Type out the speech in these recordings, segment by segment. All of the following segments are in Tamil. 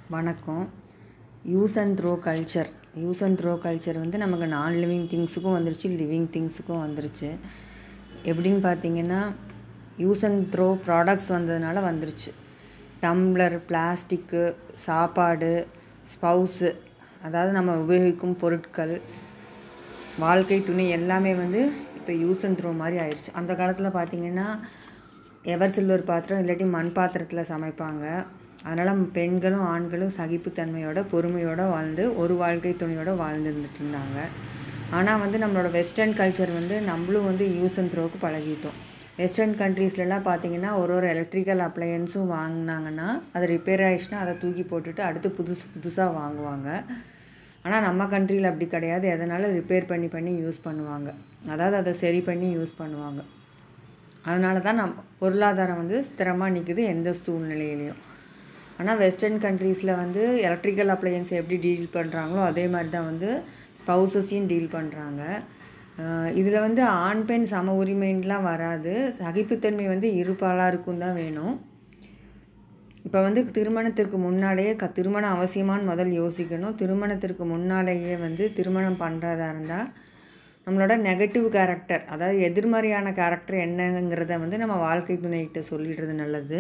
வணக்கம் use and throw culture use and throw culture வந்து நமக்கு நான் லிவிங் திங்ஸுக்கும் வந்துருச்சு லிவிங் திங்ஸுக்கும் வந்துருச்சு எப்படின்னு பார்த்தீங்கன்னா யூஸ் அண்ட் த்ரோ ப்ராடக்ட்ஸ் வந்ததுனால வந்துருச்சு டம்ளர் பிளாஸ்டிக்கு சாப்பாடு ஸ்பவுஸு அதாவது நம்ம உபயோகிக்கும் பொருட்கள் வாழ்க்கை துணி எல்லாமே வந்து இப்போ யூஸ் அண்ட் த்ரோ மாதிரி ஆயிடுச்சு அந்த காலத்தில் பார்த்தீங்கன்னா எவர் சில்வர் பாத்திரம் இல்லாட்டி மண் பாத்திரத்தில் சமைப்பாங்க அதனால் பெண்களும் ஆண்களும் சகிப்புத்தன்மையோட பொறுமையோட வாழ்ந்து ஒரு வாழ்க்கை துணையோட வாழ்ந்துருந்துட்டு இருந்தாங்க ஆனால் வந்து நம்மளோட வெஸ்டர்ன் கல்ச்சர் வந்து நம்மளும் வந்து யூஸ் அண்ட் த்ரோக்கு பழகிட்டோம் வெஸ்டர்ன் கண்ட்ரீஸ்லலாம் பார்த்தீங்கன்னா ஒரு ஒரு எலக்ட்ரிக்கல் அப்ளையன்ஸும் வாங்கினாங்கன்னா அது ரிப்பேர் ஆயிடுச்சுன்னா அதை தூக்கி போட்டுட்டு அடுத்து புதுசு புதுசாக வாங்குவாங்க ஆனால் நம்ம கண்ட்ரியில் அப்படி கிடையாது எதனால ரிப்பேர் பண்ணி பண்ணி யூஸ் பண்ணுவாங்க அதாவது அதை சரி பண்ணி யூஸ் பண்ணுவாங்க அதனால தான் நம் பொருளாதாரம் வந்து ஸ்திரமாக நிற்குது எந்த சூழ்நிலையிலையும் ஆனால் வெஸ்டர்ன் கண்ட்ரீஸில் வந்து எலக்ட்ரிக்கல் அப்ளையன்ஸ் எப்படி டீல் பண்ணுறாங்களோ அதே மாதிரி தான் வந்து ஸ்பவுசஸையும் டீல் பண்ணுறாங்க இதில் வந்து ஆண் பெண் சம உரிமைன்லாம் வராது சகிப்புத்தன்மை வந்து இருபாலாக இருக்கும் தான் வேணும் இப்போ வந்து திருமணத்திற்கு முன்னாலேயே க திருமணம் அவசியமானு முதல் யோசிக்கணும் திருமணத்திற்கு முன்னாலேயே வந்து திருமணம் பண்ணுறதா இருந்தால் நம்மளோட நெகட்டிவ் கேரக்டர் அதாவது எதிர்மறையான கேரக்டர் என்னங்கிறத வந்து நம்ம வாழ்க்கை துணைகிட்ட சொல்லிடுறது நல்லது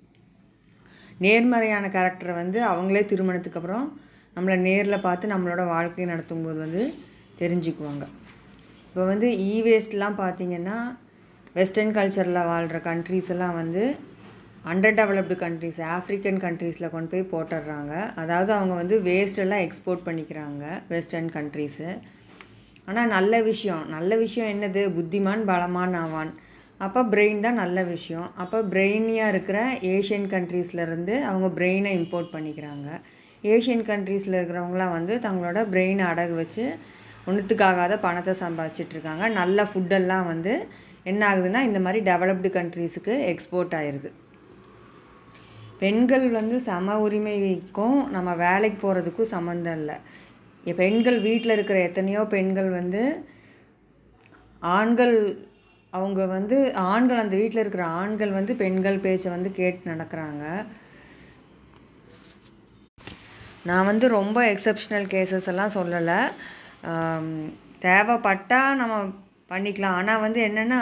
நேர்மறையான கேரக்டரை வந்து அவங்களே திருமணத்துக்கு அப்புறம் நம்மளை நேரில் பார்த்து நம்மளோட வாழ்க்கை நடத்தும்போது வந்து தெரிஞ்சுக்குவாங்க இப்போ வந்து இ வேஸ்ட்லாம் பார்த்திங்கன்னா வெஸ்டர்ன் கல்ச்சரில் வாழ்கிற கண்ட்ரீஸ் எல்லாம் வந்து அண்டர் டெவலப்டு கண்ட்ரீஸ் ஆஃப்ரிக்கன் கண்ட்ரீஸில் கொண்டு போய் போட்டுடுறாங்க அதாவது அவங்க வந்து வேஸ்டெல்லாம் எக்ஸ்போர்ட் பண்ணிக்கிறாங்க வெஸ்டர்ன் கண்ட்ரீஸு ஆனால் நல்ல விஷயம் நல்ல விஷயம் என்னது புத்திமான் பலமான் ஆவான் அப்போ பிரெயின் தான் நல்ல விஷயம் அப்போ பிரெயினியாக இருக்கிற ஏஷியன் கண்ட்ரீஸ்லேருந்து அவங்க பிரெயினை இம்போர்ட் பண்ணிக்கிறாங்க ஏஷியன் கண்ட்ரீஸில் இருக்கிறவங்களாம் வந்து தங்களோட பிரெயினை அடகு வச்சு ஒன்றுத்துக்காகாத பணத்தை சம்பாதிச்சிட்ருக்காங்க நல்ல ஃபுட்டெல்லாம் வந்து என்ன ஆகுதுன்னா இந்த மாதிரி டெவலப்டு கண்ட்ரீஸுக்கு எக்ஸ்போர்ட் ஆயிடுது பெண்கள் வந்து சம உரிமைக்கும் நம்ம வேலைக்கு போகிறதுக்கும் சம்மந்தம் இல்லை பெண்கள் வீட்டில் இருக்கிற எத்தனையோ பெண்கள் வந்து ஆண்கள் அவங்க வந்து ஆண்கள் அந்த வீட்டில் இருக்கிற ஆண்கள் வந்து பெண்கள் பேச்சை வந்து கேட்டு நடக்கிறாங்க நான் வந்து ரொம்ப எக்ஸப்ஷனல் கேசஸ் எல்லாம் சொல்லலை தேவைப்பட்டால் நம்ம பண்ணிக்கலாம் ஆனால் வந்து என்னென்னா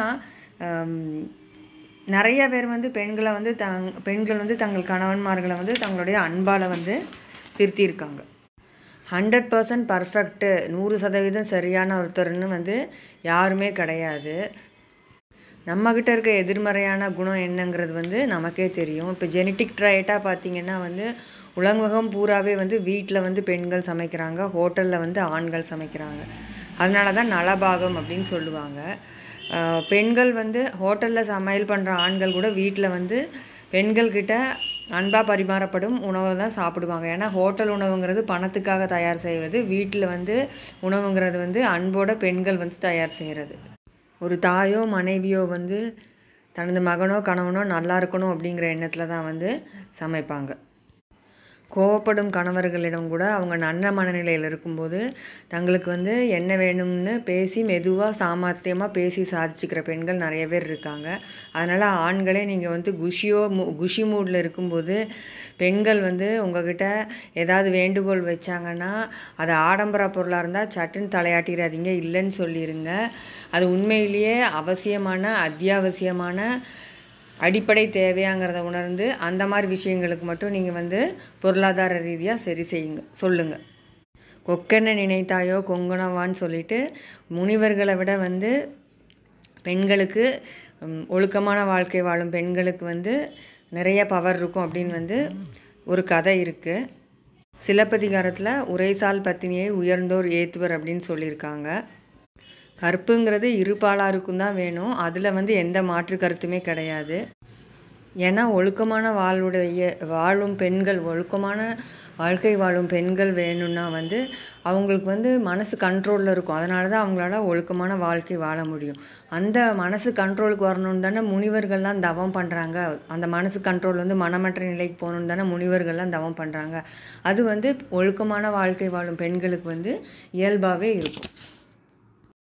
நிறைய பேர் வந்து பெண்களை வந்து தங் பெண்கள் வந்து தங்கள் கணவன்மார்களை வந்து தங்களுடைய அன்பால் வந்து திருத்தியிருக்காங்க ஹண்ட்ரட் பர்சன்ட் பர்ஃபெக்ட்டு நூறு சதவீதம் சரியான ஒருத்தர்னு வந்து யாருமே கிடையாது நம்மக்கிட்ட இருக்க எதிர்மறையான குணம் என்னங்கிறது வந்து நமக்கே தெரியும் இப்போ ஜெனட்டிக் ட்ரைட்டாக பார்த்திங்கன்னா வந்து உலகம் பூராவே வந்து வீட்டில் வந்து பெண்கள் சமைக்கிறாங்க ஹோட்டலில் வந்து ஆண்கள் சமைக்கிறாங்க அதனால தான் நலபாகம் அப்படின்னு சொல்லுவாங்க பெண்கள் வந்து ஹோட்டலில் சமையல் பண்ணுற ஆண்கள் கூட வீட்டில் வந்து பெண்கள்கிட்ட அன்பாக பரிமாறப்படும் உணவை தான் சாப்பிடுவாங்க ஏன்னா ஹோட்டல் உணவுங்கிறது பணத்துக்காக தயார் செய்வது வீட்டில் வந்து உணவுங்கிறது வந்து அன்போட பெண்கள் வந்து தயார் செய்கிறது ஒரு தாயோ மனைவியோ வந்து தனது மகனோ கணவனோ நல்லா இருக்கணும் அப்படிங்கிற எண்ணத்தில் தான் வந்து சமைப்பாங்க கோவப்படும் கணவர்களிடம் கூட அவங்க நல்ல மனநிலையில் இருக்கும்போது தங்களுக்கு வந்து என்ன வேணும்னு பேசி மெதுவாக சாமர்த்தியமாக பேசி சாதிச்சுக்கிற பெண்கள் நிறைய பேர் இருக்காங்க அதனால் ஆண்களே நீங்கள் வந்து குஷியோ குஷி மூடில் இருக்கும்போது பெண்கள் வந்து உங்ககிட்ட ஏதாவது வேண்டுகோள் வச்சாங்கன்னா அது ஆடம்பர பொருளாக இருந்தால் சட்டுன்னு தலையாட்டிடாதீங்க இல்லைன்னு சொல்லிடுங்க அது உண்மையிலேயே அவசியமான அத்தியாவசியமான அடிப்படை தேவையாங்கிறத உணர்ந்து அந்த மாதிரி விஷயங்களுக்கு மட்டும் நீங்கள் வந்து பொருளாதார ரீதியாக சரி செய்யுங்க சொல்லுங்கள் கொக்கென்ன நினைத்தாயோ கொங்குனவான்னு சொல்லிட்டு முனிவர்களை விட வந்து பெண்களுக்கு ஒழுக்கமான வாழ்க்கை வாழும் பெண்களுக்கு வந்து நிறைய பவர் இருக்கும் அப்படின்னு வந்து ஒரு கதை இருக்குது சிலப்பதிகாரத்தில் உரைசால் பத்தினியை உயர்ந்தோர் ஏத்துவர் அப்படின்னு சொல்லியிருக்காங்க கற்புங்கிறது இருபாலாக இருக்கும் தான் வேணும் அதில் வந்து எந்த மாற்று கருத்துமே கிடையாது ஏன்னா ஒழுக்கமான வாழுடைய வாழும் பெண்கள் ஒழுக்கமான வாழ்க்கை வாழும் பெண்கள் வேணும்னா வந்து அவங்களுக்கு வந்து மனசு கண்ட்ரோலில் இருக்கும் அதனால தான் அவங்களால ஒழுக்கமான வாழ்க்கை வாழ முடியும் அந்த மனசு கண்ட்ரோலுக்கு வரணும்னு தானே முனிவர்கள்லாம் தவம் பண்ணுறாங்க அந்த மனசு கண்ட்ரோல் வந்து மனமற்ற நிலைக்கு போகணுன்னு தானே முனிவர்கள்லாம் தவம் பண்ணுறாங்க அது வந்து ஒழுக்கமான வாழ்க்கை வாழும் பெண்களுக்கு வந்து இயல்பாகவே இருக்கும்